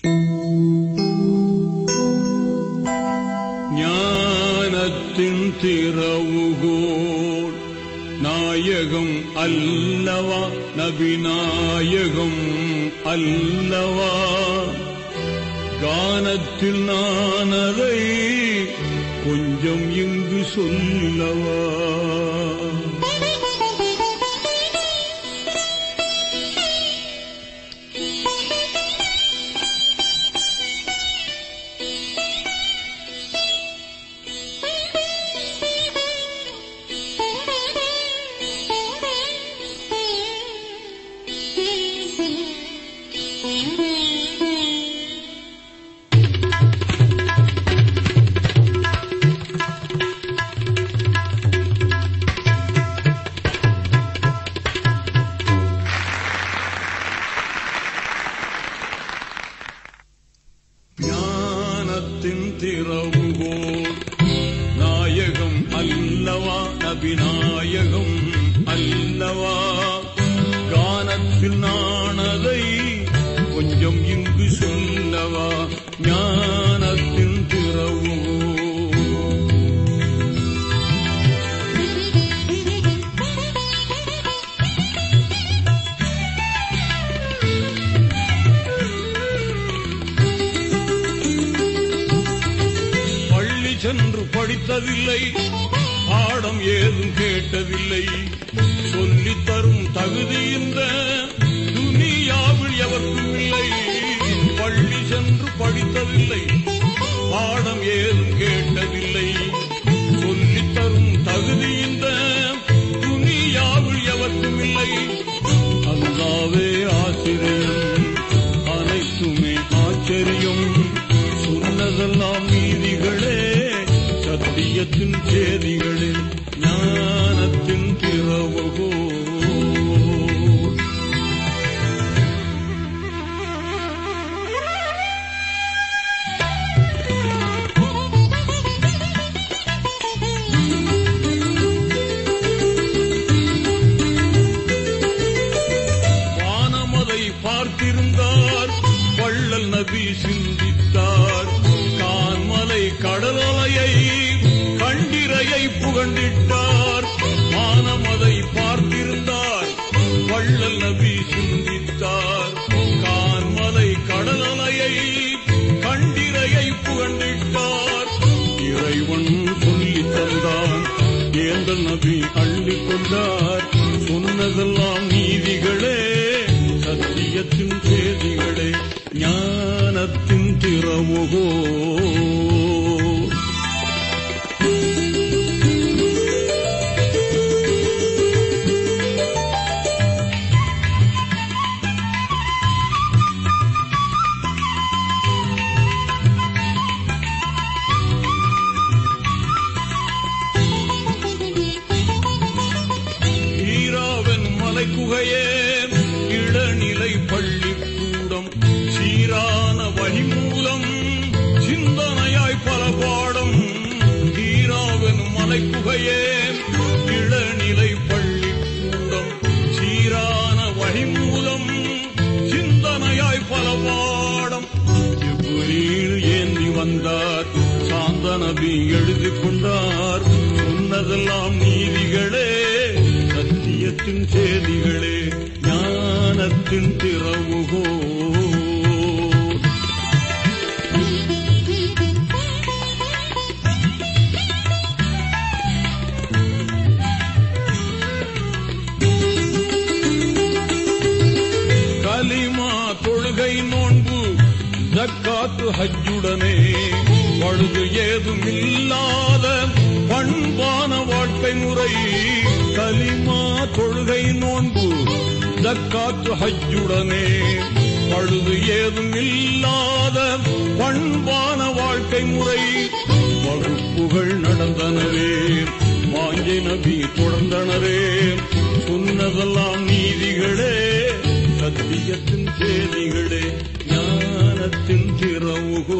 ஞானத்தின் திறவுகோல் நாயகம் அல்லவா நபிநாயகம் அல்லவா கானத்தில் நான் அதை கொஞ்சம் இங்கு சொல்லவா ஞானத்தின் திறவுகோல் நாயகம் அல்லவா நபிநாயகம் அல்லவா கானத்தில் நானதை கொஞ்சம் இங்கு சொல்லவா ஞானத்தின் திறவுகோல் பள்ளி சென்று படித்ததில்லை பாடம் ஏதும் கேட்டதில்லை சொல்லித் தரும் தகுதி இந்த துனியாவில் எவருக்கும் இல்லை பள்ளி சென்று படித்ததில்லை பாடம் ஏதும் கேட்டதில்லை சொல்லித் தரும் தகுதி இந்த துனியாவில் எவருக்கும் இல்லை அல்லாவே ஆசிரியர் அனைத்துமே ஆச்சரியம் சொன்னதெல்லாம் நீதிகளே சத்தியத்தின் சேதிகளே ஞானத்தின் திறவுகோ வானமதை பார்த்திருந்தார் வள்ளல் நபி சிந்தித்தார் கான்மலை கடலலையை கண்டிரையை புகண்டிட்டார் வானமதை பார்த்திருந்தார் வள்ளல் நபி சிந்தித்தார் கான்மலை கடலலையை கண்டிரையை புகண்டிட்டார் இறைவன் சொல்லித் தந்தான் ஏந்தல் நபி அள்ளிக் கொண்டார் சொன்னதெல்லாம் நீதிகளே சத்தியத்தின் செய்திகளே ஞானத்தின் திறவுகோ ஈராவன் மலை குகையே இளநிலை பள்ளிக்கூடம் சீரான வழிமூலம் சிந்தனையாய் பல பாடம் ஈராவன் மலை குகையே இளநிலை பள்ளிக்கூடம் சீரான வழிமூலம் சிந்தனையாய் பல பாடம் ஜிப்ரீல் ஏந்தி வந்தார் சாந்த நபி எழுதி கொண்டார் சொன்னதெல்லாம் நீதிகளே சத்தியத்தின் செய்திகளே ஞானத்தின் திறவுகோ கலிமா தொழுகை நோன்பு ஜக்காத்து ஹஜ்ஜுடனே பழுது ஏதும் இல்லாத பண்பான வாழ்க்கை முறை கலிமா தொழுகை நோன்பு ஜக்காத்து ஹஜ்ஜுடனே பழுது ஏதும் இல்லாத பண்பான வாழ்க்கை முறை வகுப்புகள் நடந்தனவே வாங்கி நபி தொடர்ந்தனரே சொன்னதெல்லாம் நீதிகளே சத்தியத்தின் செய்திகளே ஞானத்தின் திறவுகோ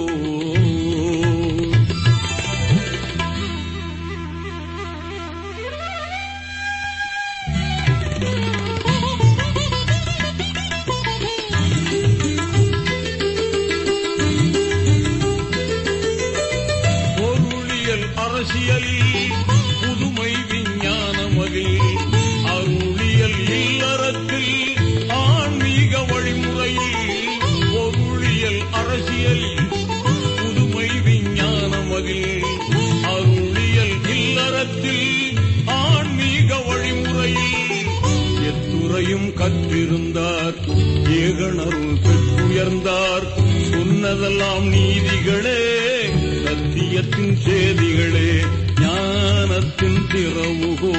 அரசியலில் புதுமை விஞ்ஞானமதில் அருளியல் இல்லறத்தில் ஆன்மீக வழிமுறையில் பொருளியல் அரசியலில் புதுமை விஞ்ஞானமதில் அருளியல் இல்லறத்தில் ஆன்மீக வழிமுறையில் எத்துறையும் கற்றிருந்தார் ஏகனருள் பெற்றுயர்ந்தார் சொன்னதெல்லாம் நீதிகளே சத்தியத்தின் சேதிகளே ஞானத்தின் திறவுகோ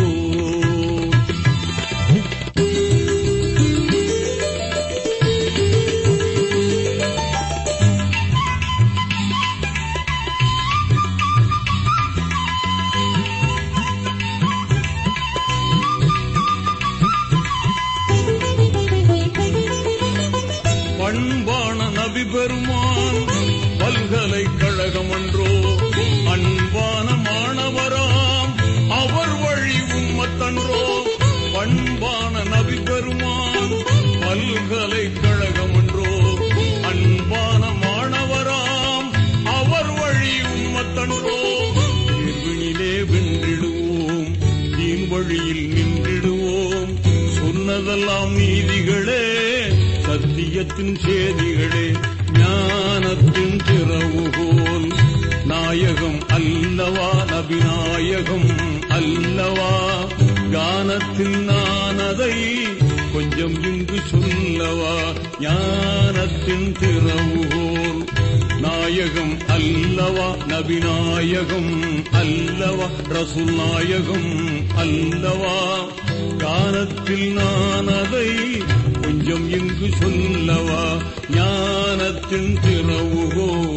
பண்பான நபி பெருமான் பல்கலைக்கழகம் அன்றோ அன்பான மாணவராம் அவர் வழி உம்மத்தன்றோ பண்பான நபி பெருமான் பல்கலைக்கழகம் அன்றோ அன்பான மாணவராம் அவர் வழி உம்மத்தன்றோ தேர்வினிலே வென்றிடுவோம் தீன் வழியில் நின்றிடுவோம் சொன்னதெல்லாம் நீதிகளே சத்தியத்தின் சேதிகளே ஞானத்தின் திறவுகோல் நாயகம் அல்லவா நபிநாயகம் அல்லவா கானத்தில் நான் அதை கொஞ்சம் இங்கு சொல்லவா ஞானத்தின் திறவுகோல் நாயகம் அல்லவா நபிநாயகம் அல்லவா ரசூல் நாயகம் அல்லவா கானத்தில் நான் அதை கொஞ்சம் இங்கு சொல்லவா ஞானத்தின் திறவுகோ